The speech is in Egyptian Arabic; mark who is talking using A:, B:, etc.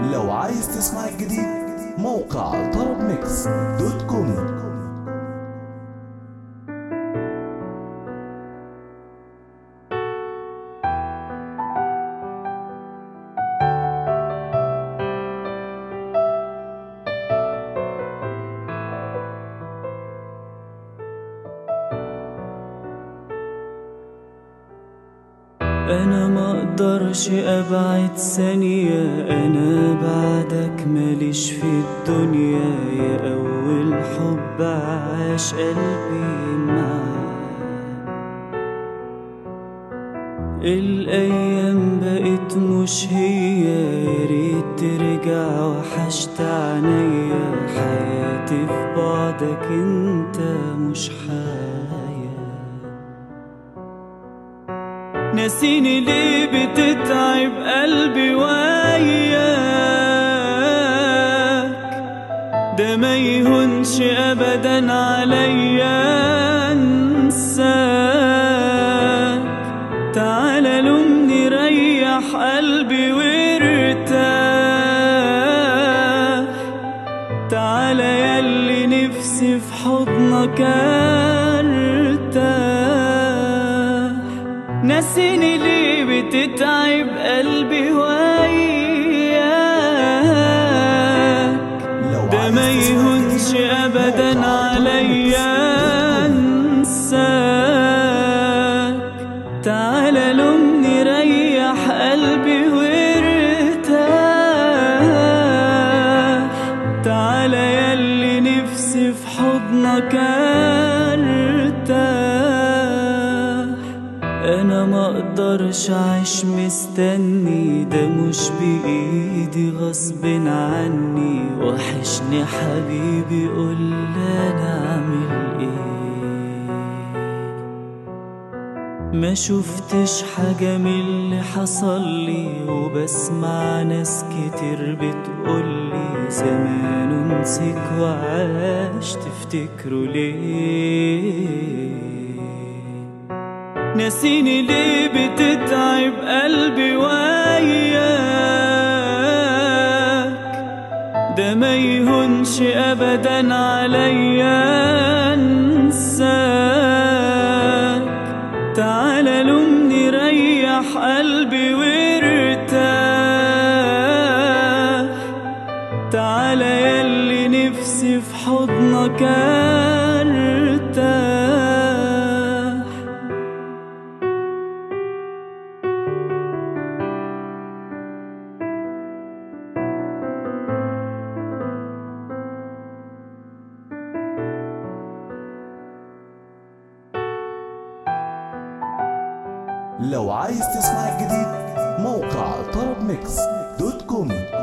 A: لو عايز تسمع الجديد موقع طرب ميكس دوت كوم
B: انا ما اقدرش ابعد ثانية انا بعدك ماليش في الدنيا يا اول حب عاش قلبي معاك الايام بقت مش هي يا ريت ترجع وحشت عينيا حياتي في بعدك انت مش حياه ناسيني ليه بتتعب قلبي وياك ده ما يهونش ابدا عليا انساك تعالى لومني ريح قلبي وارتاح تعالى ياللي نفسي في حضنك ارتاح ناسيني ليه بتتعب قلبي وياك
A: لو
B: ده
A: عايز
B: ما
A: تسمع
B: يهونش
A: الجديد
B: ابدا
A: موقع
B: عليا انساك تعالى لومني ريح قلبي وارتاح تعالى ياللي نفسي في حضنك ارتاح انا ما اقدرش اعيش مستني ده مش بايدي غصب عني وحشني حبيبي قول انا اعمل ايه ما شفتش حاجة من اللي حصل لي وبسمع ناس كتير بتقولي زمان نسيك وعاش تفتكروا ليه ناسيني ليه بتتعب قلبي وياك ده ما يهونش ابدا عليا انساك تعالى لومني ريح قلبي وارتاح تعالى ياللي نفسي في حضنك ارتاح
A: لو عايز تسمع الجديد موقع طرب ميكس دوت كوم